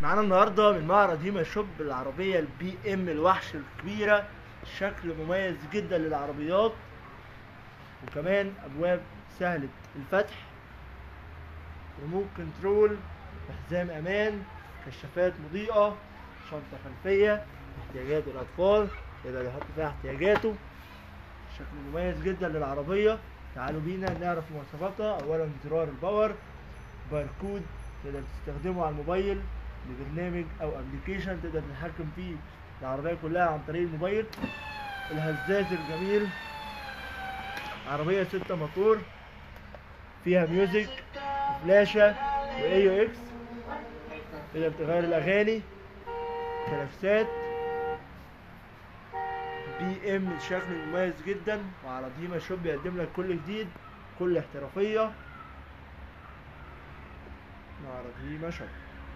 معانا النهارده من معرض هيما شوب العربيه البي ام الوحش الكبيره شكل مميز جدا للعربيات وكمان ابواب سهله الفتح ريموت كنترول حزام امان كشافات مضيئه شنطه خلفيه احتياجات الاطفال يقدر يحط فيها احتياجاته شكل مميز جدا للعربيه تعالوا بينا نعرف مواصفاتها اولا زرار الباور باركود تقدر تستخدمه على الموبايل لبرنامج او ابلكيشن تقدر تتحكم فيه العربيه كلها عن طريق الموبايل الهزاز الجميل عربيه ستة موتور فيها ميوزك فلاشة واي يو اكس تقدر تغير الاغاني كلاكسات بي ام شكل مميز جدا وعلى ديما شوب بيقدم لك كل جديد كل احترافيه مع رهيمه شوب